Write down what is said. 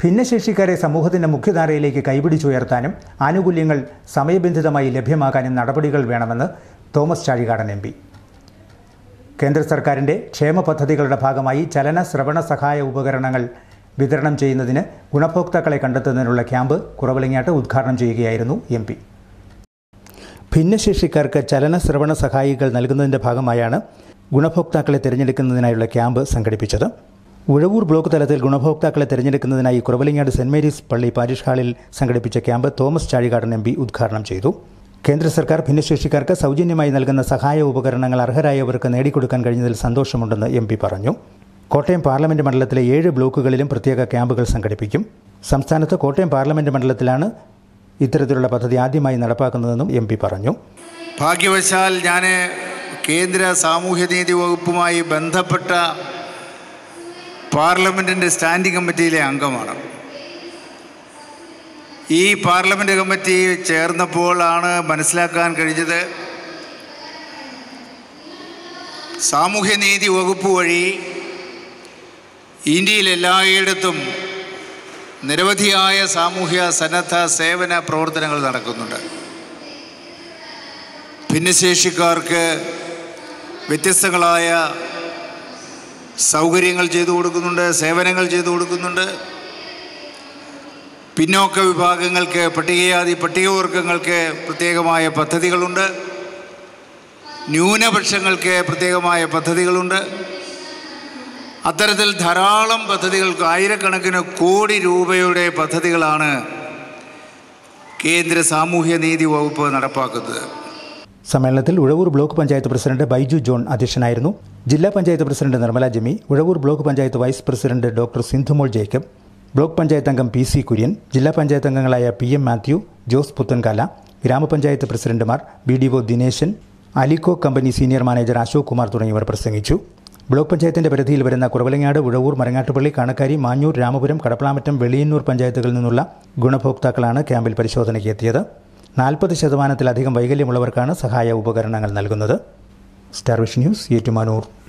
ഭിന്നശേഷിക്കാരെ സമൂഹത്തിന്റെ മുഖ്യധാരയിലേക്ക് കൈപിടിച്ചുയർത്താനും ആനുകൂല്യങ്ങൾ സമയബന്ധിതമായി ലഭ്യമാക്കാനും നടപടികൾ വേണമെന്ന് തോമസ് ചാഴികാടൻ എം പി കേന്ദ്ര സർക്കാരിന്റെ ക്ഷേമ പദ്ധതികളുടെ ഭാഗമായി ചലന ശ്രവണ സഹായ ഉപകരണങ്ങൾ വിതരണം ചെയ്യുന്നതിന് ഗുണഭോക്താക്കളെ കണ്ടെത്തുന്നതിനുള്ള ക്യാമ്പ് കുറവലങ്ങാട്ട് ഉദ്ഘാടനം ചെയ്യുകയായിരുന്നു എം പി ഭിന്നശേഷിക്കാർക്ക് ചലന ശ്രവണ സഹായികൾ നൽകുന്നതിന്റെ ഭാഗമായാണ് ഗുണഭോക്താക്കളെ തിരഞ്ഞെടുക്കുന്നതിനായുള്ള ക്യാമ്പ് സംഘടിപ്പിച്ചത് ഉഴവൂർ ബ്ലോക്ക് തലത്തിൽ ഗുണഭോക്താക്കളെ തിരഞ്ഞെടുക്കുന്നതിനായി കുറവലിങ്ങാട് സെന്റ് മേരീസ് പള്ളി പാരിഷ് ഹാളിൽ സംഘടിപ്പിച്ച camp Thomas Chazhikadan M P ഉദ്ഘാടനം ചെയ്തു കേന്ദ്ര സർക്കാർ ഭിന്നശേഷിക്കാർക്ക് സൗജന്യമായി നൽകുന്ന സഹായ ഉപകരണങ്ങൾ അർഹരായവർക്ക് നേടിക്കൊടുക്കാൻ കഴിഞ്ഞതിൽ സന്തോഷമുണ്ടെന്ന് എം പി പറഞ്ഞു കോട്ടയം പാർലമെന്റ് മണ്ഡലത്തിലെ ഏഴ് ബ്ലോക്കുകളിലും പ്രത്യേക ക്യാമ്പുകൾ സംഘടിപ്പിക്കും സംസ്ഥാനത്ത് കോട്ടയം പാർലമെന്റ് മണ്ഡലത്തിലാണ് ഇത്തരത്തിലുള്ള പദ്ധതി ആദ്യമായി നടപ്പാക്കുന്നതെന്നും എം പി പറഞ്ഞു ഭാഗ്യവശാൽ ഞാൻ കേന്ദ്ര സാമൂഹ്യനീതി വകുപ്പുമായി ബന്ധപ്പെട്ട പാർലമെൻറ്റിൻ്റെ സ്റ്റാൻഡിംഗ് കമ്മിറ്റിയിലെ അംഗമാണ് ഈ പാർലമെൻറ്റ് കമ്മിറ്റി ചേർന്നപ്പോഴാണ് മനസ്സിലാക്കാൻ കഴിഞ്ഞത് സാമൂഹ്യനീതി വകുപ്പ് വഴി ഇന്ത്യയിൽ എല്ലായിടത്തും നിരവധിയായ സാമൂഹ്യ സന്നദ്ധ സേവന പ്രവർത്തനങ്ങൾ നടക്കുന്നുണ്ട് ഭിന്നശേഷിക്കാർക്ക് വ്യത്യസ്തങ്ങളായ സൗകര്യങ്ങൾ ചെയ്തു കൊടുക്കുന്നുണ്ട് സേവനങ്ങൾ ചെയ്തു കൊടുക്കുന്നുണ്ട് പിന്നോക്ക വിഭാഗങ്ങൾക്ക് പട്ടികജാതി പട്ടികവർഗങ്ങൾക്ക് പ്രത്യേകമായ പദ്ധതികളുണ്ട് ന്യൂനപക്ഷങ്ങൾക്ക് പ്രത്യേകമായ പദ്ധതികളുണ്ട് അത്തരത്തിൽ ധാരാളം പദ്ധതികൾക്ക് ആയിരക്കണക്കിന് കോടി രൂപയുടെ പദ്ധതികളാണ് കേന്ദ്ര സാമൂഹ്യനീതി വകുപ്പ് നടപ്പാക്കുന്നത് സമ്മേളനത്തിൽ Uzhavoor block panchayat president Baiju John അധ്യക്ഷനായിരുന്നു ജില്ലാ panchayat president Nirmala Jimmy Uzhavoor block panchayat vice president doctor Sindhumol Jacob block panchayat അംഗം പി സി കുര്യൻ ജില്ലാ പഞ്ചായത്ത് അംഗങ്ങളായ P M Mathew Jose Puthenkala grama panchayat പ്രസിഡന്റുമാർ B D O Dineshan Alimco company senior manager Ashok Kumar തുടങ്ങിയവർ പ്രസംഗിച്ചു ബ്ലോക്ക് പഞ്ചായത്തിന്റെ പരിധിയിൽ വരുന്ന കുറവലങ്ങാട് ഉഴവൂർ മരങ്ങാട്ടുപള്ളി കണക്കാരി മാഞ്ഞൂർ രാമപുരം കടപ്പളാമറ്റം വെളിയന്നൂർ പഞ്ചായത്തുകളിൽ നിന്നുള്ള ഗുണഭോക്താക്കളാണ് ക്യാമ്പിൽ പരിശോധനയ്ക്ക് എത്തിയത് നാൽപ്പത് ശതമാനത്തിലധികം വൈകല്യമുള്ളവർക്കാണ് സഹായ ഉപകരണങ്ങൾ നൽകുന്നത് സ്റ്റാർ വിഷൻ ന്യൂസ് ഏറ്റുമാനൂർ